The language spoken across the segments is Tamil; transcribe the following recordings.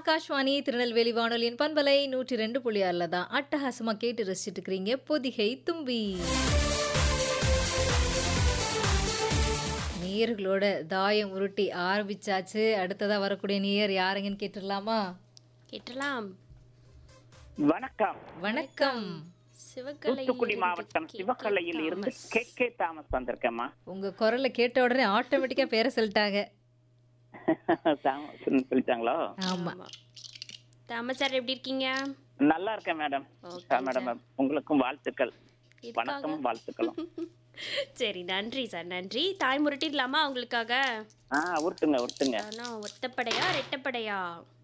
ஆகாஷ்வாணி திருநெல்வேலி வானொலியின் பண்பலை நூற்றி ரெண்டு புள்ளி ஆறில் தான் அட்டகாசமாக கேட்டு ரசிச்சுட்டு இருக்கிறீங்க பொதிகை தும்பி நேயர்களோட தாயம் உருட்டி ஆரம்பிச்சாச்சு அடுத்ததா வரக்கூடிய நேயர் யாருங்கன்னு கேட்டுடலாமா கேட்டலாம் வணக்கம் வணக்கம் தூத்துக்குடி மாவட்டம் சிவகலையில் இருந்து கே கே தாமஸ் வந்திருக்கேம்மா உங்க குரலை கேட்ட உடனே ஆட்டோமேட்டிக்கா பேரை சொல்லிட்டாங்க தாமஸ்ன்னு சொல்லிட்டாங்களோ ஆமா தாமஸ் சார் எப்படி இருக்கீங்க நல்லா இருக்கேன் மேடம் Okay, மேடம் உங்களுக்கும் வாழ்த்துக்கள் எதுக்காக? வணக்கமும் வாழ்த்துக்களும் சரி நன்றி சார் நன்றி தாய் முரட்டிடலாமா உங்களுக்காக ஆ உருட்டுங்க உருட்டுங்க ஆனா ஒத்தப்படையா ரெட்டப்படையா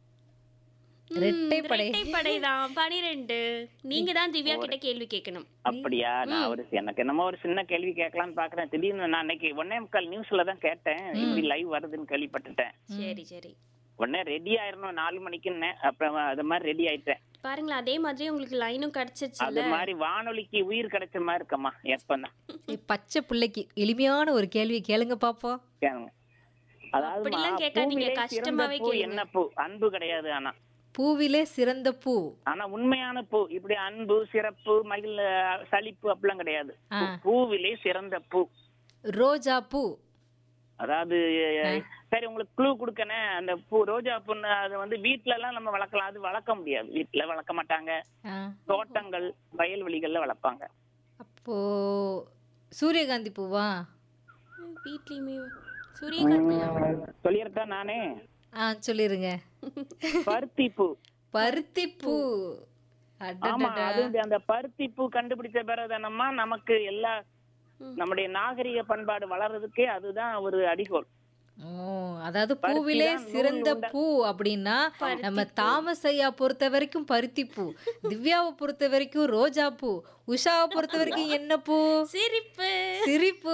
ரெட்டைப்படை ரெட்டைப்படை தான் பனிரெண்டு நீங்க தான் திவ்யா கிட்ட கேள்வி கேட்கணும் அப்படியா நான் ஒரு எனக்கு என்னமோ ஒரு சின்ன கேள்வி கேட்கலாம்னு பாக்குறேன் திடீர்னு நான் அன்னைக்கு ஒன்னே முக்கால் நியூஸ்ல தான் கேட்டேன் இப்படி லைவ் வருதுன்னு கேள்விப்பட்டுட்டேன் சரி சரி உடனே ரெடி ஆயிரணும் நாலு மணிக்குன்னு அப்புறம் அது மாதிரி ரெடி ஆயிட்டேன் பாருங்களேன் அதே மாதிரி உங்களுக்கு லைனும் கிடைச்சிருச்சு அது மாதிரி வானொலிக்கு உயிர் கிடைச்ச மாதிரி இருக்கம்மா எப்பதான் ஏய், பச்சை பிள்ளைக்கு எளிமையான ஒரு கேள்வி கேளுங்க பாப்போம் கேளுங்க அதாவது அப்படிலாம் கேட்காதீங்க, கஷ்டமாவே கேளுங்க. என்ன பூ அன்பு கிடையாது ஆனா பூவிலே சிறந்த பூ ஆனா உண்மையான பூ இப்படி அன்பு சிறப்பு மகிழ் சலிப்பு அப்படிலாம் கிடையாது ஆ. பூ- பூவிலே சிறந்த பூ ரோஜா பூ அதாவது சரி உங்களுக்கு க்ளூ கொடுக்கனே அந்த பூ ரோஜா பூன்னு அது வந்து வீட்ல எல்லாம் நம்ம வளர்க்கலாம் அது வளர்க்க முடியாது வீட்ல வளர்க்க மாட்டாங்க ஆ, தோட்டங்கள் வயல்வெளிகள்ல வளர்ப்பாங்க அப்போ சூரியகாந்தி பூவா வீட்லயுமே சூரியகாந்தியா சொல்லியிருக்கா நானே ஆ சொல்லிருங்க பருத்தி பூ பருத்தி பூ ஆமா அடடடா. அது அந்த பருத்தி பூ கண்டுபிடிச்ச பிறகுதானம்மா நமக்கு எல்லா நம்முடைய நாகரிக பண்பாடு வளர்றதுக்கே அதுதான் ஒரு அடிகோல் ஓ அதாவது பூவிலே தான் நூல் சிறந்த உண்ட- பூ அப்படின்னா நம்ம தாமஸ் ஐயா பொறுத்த வரைக்கும் பருத்தி பூ திவ்யாவை பொறுத்த வரைக்கும் ரோஜா பூ உஷாவை பொறுத்த வரைக்கும் என்ன பூ சிரிப்பு சிரிப்பு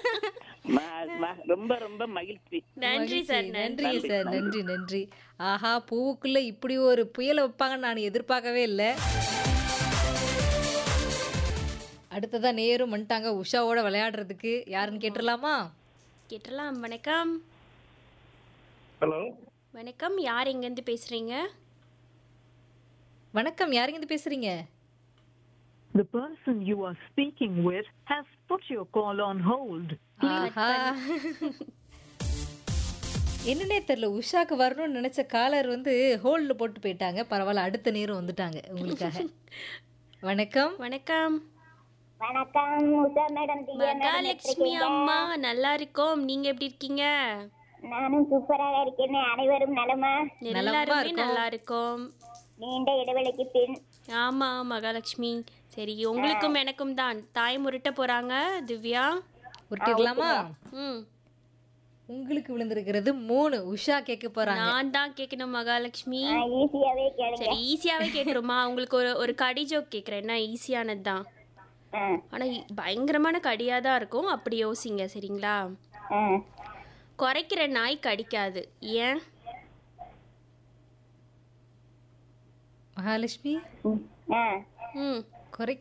ம- ம- ரொம்ப ரொம்ப மகிழ்ச்சி நன்றி சார் நன்றி சார் நன்றி நன்றி ஆஹா பூவுக்குள்ள இப்படி ஒரு புயலை வைப்பாங்கன்னு நான் எதிர்பார்க்கவே இல்லை அடுத்ததா நேரும் வந்துட்டாங்க உஷாவோட விளையாடுறதுக்கு யாருன்னு கேட்டுடலாமா கேட்டலாம் வணக்கம் ஹலோ வணக்கம் யார் எங்கேருந்து பேசுறீங்க வணக்கம் யாருங்க இருந்து பேசுறீங்க The person you are speaking with has put your call on hold. ஆஹா என்னன்னே தெரியல உஷாக்கு வரணும்னு நினைச்ச காலர் வந்து ஹோல்டில் போட்டு போயிட்டாங்க பரவாயில்ல அடுத்த நேரம் வந்துட்டாங்க உங்களுக்காக வணக்கம் வணக்கம் வணக்கம் உஷா மேடம் திவ்யா மேடம் மகாலட்சுமி அம்மா நல்லா இருக்கோம் நீங்க எப்படி இருக்கீங்க நானும் சூப்பராக இருக்கேன் அனைவரும் நலமா எல்லாருமே நல்லா இருக்கோம் நீண்ட இடைவெளிக்கு பின் ஆமா மகாலட்சுமி சரி உங்களுக்கும் எனக்கும் தான் தாய் முருட்ட போறாங்க திவ்யா உருட்டிடலாமா ம் உங்களுக்கு விழுந்திருக்கிறது மூணு உஷா கேட்க போறாங்க நான் தான் கேட்கணும் மகாலட்சுமி ஈஸியாவே கேளுங்க சரி ஈஸியாவே கேட்டுருமா உங்களுக்கு ஒரு ஒரு கடி ஜோக் கேட்குறேன் என்ன ஈஸியானது தான் ஆ, ஆனால் பயங்கரமான கடியாக தான் இருக்கும் அப்படி யோசிங்க சரிங்களா ஆ. குறைக்கிற நாய் கடிக்காது ஏன் மகாலட்சுமி ஆ. ம்